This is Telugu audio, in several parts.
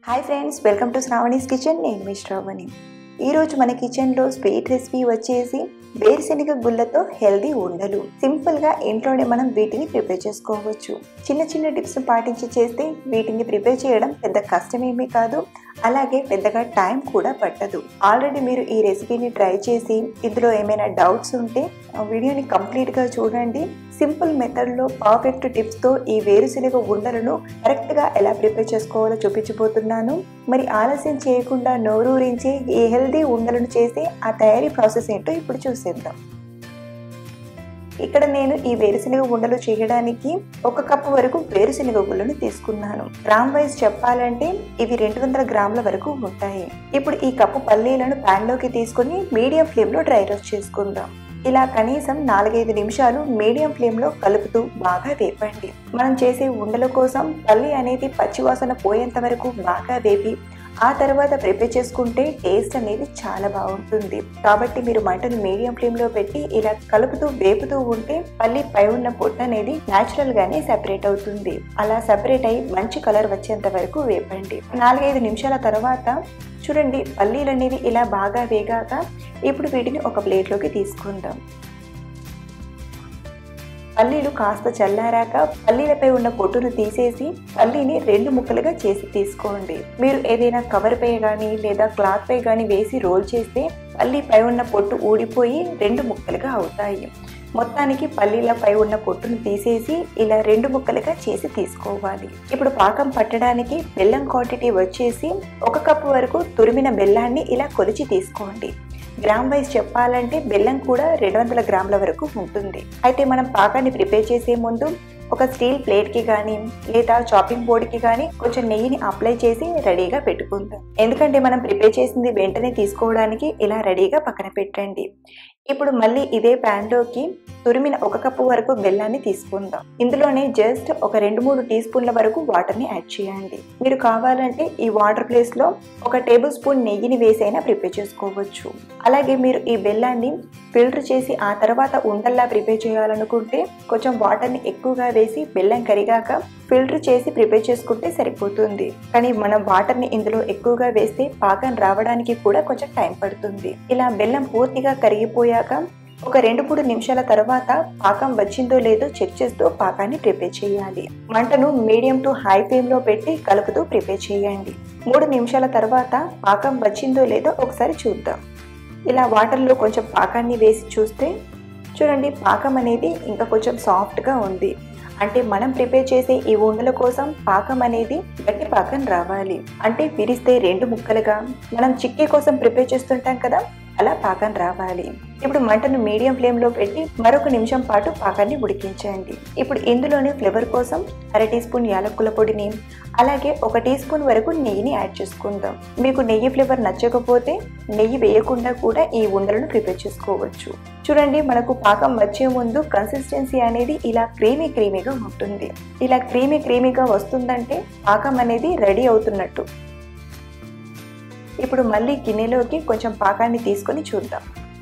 hi friends welcome to Sravani's kitchen నేను మీ శ్రావణి ఈరోజు మన కిచెన్లో స్వీట్ రెసిపీ వచ్చేసి వేరుశెనగ గుళ్ళతో హెల్దీ ఉండలు సింపుల్గా ఇంట్లోనే మనం వీటిని ప్రిపేర్ చేసుకోవచ్చు చిన్న చిన్న టిప్స్ పాటించి చేస్తే వీటిని ప్రిపేర్ చేయడం పెద్ద కష్టమేమీ కాదు అలాగే పెద్దగా టైం కూడా పట్టదు ఆల్రెడీ మీరు ఈ రెసిపీని ట్రై చేసి ఇందులో ఏమైనా డౌట్స్ ఉంటే ఆ వీడియోని కంప్లీట్గా చూడండి సింపుల్ మెథడ్లో పర్ఫెక్ట్ టిప్స్తో ఈ వేరుశెనగ ఉండలను కరెక్ట్గా ఎలా ప్రిపేర్ చేసుకోవాలో చూపించబోతున్నాను మరి ఆలస్యం చేయకుండా నోరూరించి ఈ హెల్దీ ఉండలను చేసి ఆ తయారీ ప్రాసెస్ ఏంటో ఇప్పుడు చూసేద్దాం ఇక్కడ నేను ఈ వేరుశెనగ ఉండలు చేయడానికి ఒక కప్పు వరకు వేరుశెనగ గుళ్ళను తీసుకున్నాను గ్రామ్ వైజ్ చెప్పాలంటే ఇవి రెండు వందల గ్రాముల వరకు ఉంటాయి ఇప్పుడు ఈ కప్పు పల్లీలను ప్యాన్ లోకి తీసుకుని మీడియం ఫ్లేమ్ లో డ్రై రోస్ట్ చేసుకుందాం ఇలా కనీసం నాలుగైదు నిమిషాలు మీడియం ఫ్లేమ్ లో కలుపుతూ బాగా వేపండి మనం చేసే ఉండల కోసం పల్లి అనేది పచ్చివాసన పోయేంత వరకు బాగా వేపి ఆ తర్వాత ప్రిపేర్ చేసుకుంటే టేస్ట్ అనేది చాలా బాగుంటుంది కాబట్టి మీరు మంటను మీడియం ఫ్లేమ్ లో పెట్టి ఇలా కలుపుతూ వేపుతూ ఉంటే పల్లి పై ఉన్న పొట్టు అనేది న్యాచురల్ గానే సెపరేట్ అవుతుంది అలా సెపరేట్ అయ్యి మంచి కలర్ వచ్చేంత వరకు వేపండి నాలుగైదు నిమిషాల తర్వాత చూడండి పల్లీలు అనేవి ఇలా బాగా వేగాక ఇప్పుడు వీటిని ఒక ప్లేట్లోకి తీసుకుందాం పల్లీలు కాస్త చల్లారాక పల్లీలపై ఉన్న పొట్టును తీసేసి పల్లీని రెండు ముక్కలుగా చేసి తీసుకోండి మీరు ఏదైనా కవర్ పై కానీ లేదా క్లాత్ పై కానీ వేసి రోల్ చేస్తే పల్లీపై ఉన్న పొట్టు ఊడిపోయి రెండు ముక్కలుగా అవుతాయి మొత్తానికి పల్లీలపై ఉన్న పొట్టును తీసేసి ఇలా రెండు ముక్కలుగా చేసి తీసుకోవాలి ఇప్పుడు పాకం పట్టడానికి బెల్లం క్వాంటిటీ వచ్చేసి ఒక కప్పు వరకు తురిమిన బెల్లాన్ని ఇలా కొలిచి తీసుకోండి గ్రామ్ వైజ్ చెప్పాలంటే బెల్లం కూడా రెండు వందల గ్రాముల వరకు ఉంటుంది అయితే మనం పాకాన్ని ప్రిపేర్ చేసే ముందు ఒక స్టీల్ ప్లేట్కి కానీ లేదా చాపింగ్ బోర్డ్కి కానీ కొంచెం నెయ్యిని అప్లై చేసి రెడీగా పెట్టుకుందాం ఎందుకంటే మనం ప్రిపేర్ చేసింది వెంటనే తీసుకోవడానికి ఇలా రెడీగా పక్కన పెట్టండి ఇప్పుడు మళ్ళీ ఇదే ప్యాన్లోకి తురిమిన ఒక కప్పు వరకు బెల్లాన్ని తీసుకుందాం ఇందులోనే జస్ట్ ఒక రెండు మూడు టీ స్పూన్ల వరకు వాటర్ని యాడ్ చేయండి మీరు కావాలంటే ఈ వాటర్ ప్లేస్లో ఒక టేబుల్ స్పూన్ నెయ్యిని వేసైనా ప్రిపేర్ చేసుకోవచ్చు అలాగే మీరు ఈ బెల్లాన్ని ఫిల్టర్ చేసి ఆ తర్వాత ఉండల్లా ప్రిపేర్ చేయాలనుకుంటే కొంచెం వాటర్ని ఎక్కువగా వేసి బెల్లం కరిగాక ఫిల్టర్ చేసి ప్రిపేర్ చేసుకుంటే సరిపోతుంది కానీ మనం వాటర్ని ఇందులో ఎక్కువగా వేస్తే పాకం రావడానికి కూడా కొంచెం టైం పడుతుంది ఇలా బెల్లం పూర్తిగా కరిగిపోయాక ఒక రెండు మూడు నిమిషాల తర్వాత పాకం వచ్చిందో లేదో చెక్ చేస్తూ పాకాన్ని ప్రిపేర్ చేయాలి మంటను మీడియం టు హై ఫ్లేమ్లో పెట్టి కలుపుతూ ప్రిపేర్ చేయండి మూడు నిమిషాల తర్వాత పాకం వచ్చిందో లేదో ఒకసారి చూద్దాం ఇలా వాటర్లో కొంచెం పాకాన్ని వేసి చూస్తే చూడండి పాకం అనేది ఇంకా కొంచెం సాఫ్ట్గా ఉంది అంటే మనం ప్రిపేర్ చేసే ఈ ఉండల కోసం పాకం అనేది గట్టి పాకం రావాలి అంటే విరిస్తే రెండు ముక్కలుగా మనం చిక్కీ కోసం ప్రిపేర్ చేస్తుంటాం కదా అలా పాకం రావాలి ఇప్పుడు మంటను మీడియం ఫ్లేమ్లో పెట్టి మరొక నిమిషం పాటు పాకాన్ని ఉడికించండి ఇప్పుడు ఇందులోనే ఫ్లేవర్ కోసం అర టీ స్పూన్ యాలక్కుల పొడిని అలాగే ఒక టీ స్పూన్ వరకు నెయ్యిని యాడ్ చేసుకుందాం మీకు నెయ్యి ఫ్లేవర్ నచ్చకపోతే నెయ్యి వేయకుండా కూడా ఈ ఉండలను ప్రిపేర్ చేసుకోవచ్చు చూడండి మనకు పాకం వచ్చే ముందు కన్సిస్టెన్సీ అనేది ఇలా క్రీమీ క్రీమీగా ఉంటుంది ఇలా క్రీమీ క్రీమీగా వస్తుందంటే పాకం అనేది రెడీ అవుతున్నట్టు ఇప్పుడు మళ్ళీ గిన్నెలోకి కొంచెం పాకాన్ని తీసుకొని చూద్దాం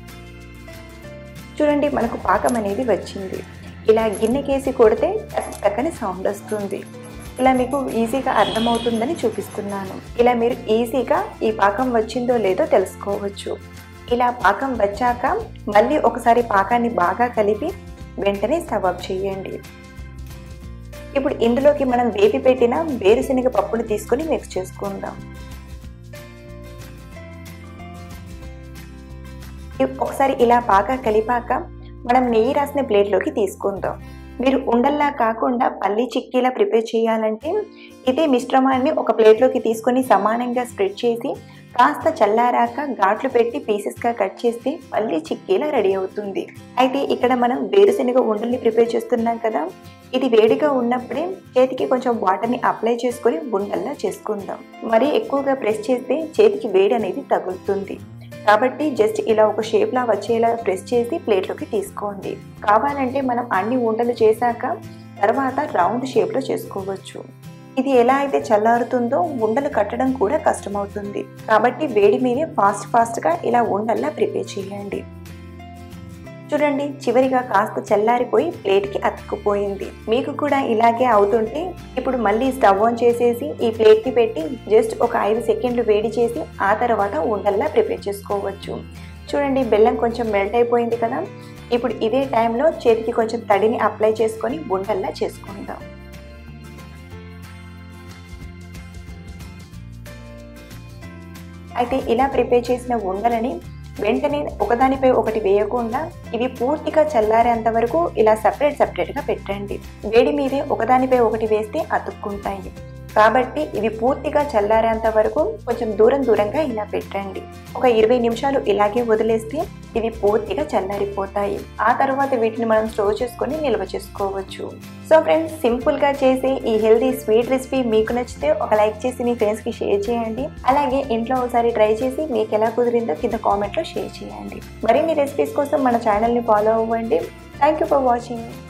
చూడండి మనకు పాకం అనేది వచ్చింది ఇలా గిన్నెకేసి కొడితే టక్కని సౌండ్ వస్తుంది ఇలా మీకు ఈజీగా అర్థమవుతుందని చూపిస్తున్నాను ఇలా మీరు ఈజీగా ఈ పాకం వచ్చిందో లేదో తెలుసుకోవచ్చు ఇలా పాకం వచ్చాక మళ్ళీ ఒకసారి పాకాన్ని బాగా కలిపి వెంటనే స్టవ్ ఆఫ్ చేయండి ఇప్పుడు ఇందులోకి మనం వేపి పెట్టిన వేరుశనగ పప్పును తీసుకొని మిక్స్ చేసుకుందాం ఒకసారి ఇలా బాగా కలిపాక మనం నెయ్యి రాసిన ప్లేట్లోకి తీసుకుందాం మీరు ఉండల్లా కాకుండా పల్లి చిక్కీలా ప్రిపేర్ చేయాలంటే ఇదే మిశ్రమాన్ని ఒక ప్లేట్లోకి తీసుకొని సమానంగా స్ప్రెడ్ చేసి కాస్త చల్లారాక ఘాట్లు పెట్టి పీసెస్గా కట్ చేస్తే పల్లి చిక్కీలా రెడీ అవుతుంది అయితే ఇక్కడ మనం వేరుశెనగ ఉండల్ని ప్రిపేర్ చేస్తున్నాం కదా ఇది వేడిగా ఉన్నప్పుడే చేతికి కొంచెం వాటర్ని అప్లై చేసుకొని ఉండల్లా చేసుకుందాం మరీ ఎక్కువగా ప్రెస్ చేస్తే చేతికి వేడి అనేది తగులుతుంది కాబట్టి జస్ట్ ఇలా ఒక షేప్లా వచ్చేలా ప్రెస్ చేసి ప్లేట్లోకి తీసుకోండి కావాలంటే మనం అన్ని ఉండలు చేశాక తర్వాత రౌండ్ షేప్లో చేసుకోవచ్చు ఇది ఎలా అయితే చల్లారుతుందో ఉండలు కట్టడం కూడా కష్టమవుతుంది కాబట్టి వేడి మీదే ఫాస్ట్ ఫాస్ట్గా ఇలా ఉండల్లా ప్రిపేర్ చేయండి చూడండి చివరిగా కాస్త చల్లారిపోయి ప్లేట్కి అతుక్కుపోయింది మీకు కూడా ఇలాగే అవుతుంటే ఇప్పుడు మళ్ళీ స్టవ్ ఆన్ చేసేసి ఈ ప్లేట్కి పెట్టి జస్ట్ ఒక ఐదు సెకండ్లు వేడి చేసి ఆ తర్వాత ఉండల్లా ప్రిపేర్ చేసుకోవచ్చు చూడండి బెల్లం కొంచెం మెల్ట్ అయిపోయింది కదా ఇప్పుడు ఇదే టైంలో చేతికి కొంచెం తడిని అప్లై చేసుకొని ఉండల్లా చేసుకుందాం అయితే ఇలా ప్రిపేర్ చేసిన ఉండలని వెంటనే ఒకదానిపై ఒకటి వేయకుండా ఇవి పూర్తిగా చల్లారేంత వరకు ఇలా సపరేట్ సపరేట్గా పెట్టండి వేడి మీదే ఒకదానిపై ఒకటి వేస్తే అతుక్కుంటాయి కాబట్టి ఇవి పూర్తిగా చల్లారేంత వరకు కొంచెం దూరం దూరంగా ఇలా పెట్టండి ఒక ఇరవై నిమిషాలు ఇలాగే వదిలేస్తే ఇవి పూర్తిగా చల్లారిపోతాయి ఆ తర్వాత వీటిని మనం స్టోర్ చేసుకొని నిల్వ చేసుకోవచ్చు సో ఫ్రెండ్స్ సింపుల్గా చేసే ఈ హెల్దీ స్వీట్ రెసిపీ మీకు నచ్చితే ఒక లైక్ చేసి మీ ఫ్రెండ్స్కి షేర్ చేయండి అలాగే ఇంట్లో ఒకసారి ట్రై చేసి మీకు ఎలా కుదిరిందో కింద కామెంట్లో షేర్ చేయండి మరిన్ని రెసిపీస్ కోసం మన ఛానల్ని ఫాలో అవ్వండి థ్యాంక్ యూ ఫర్ వాచింగ్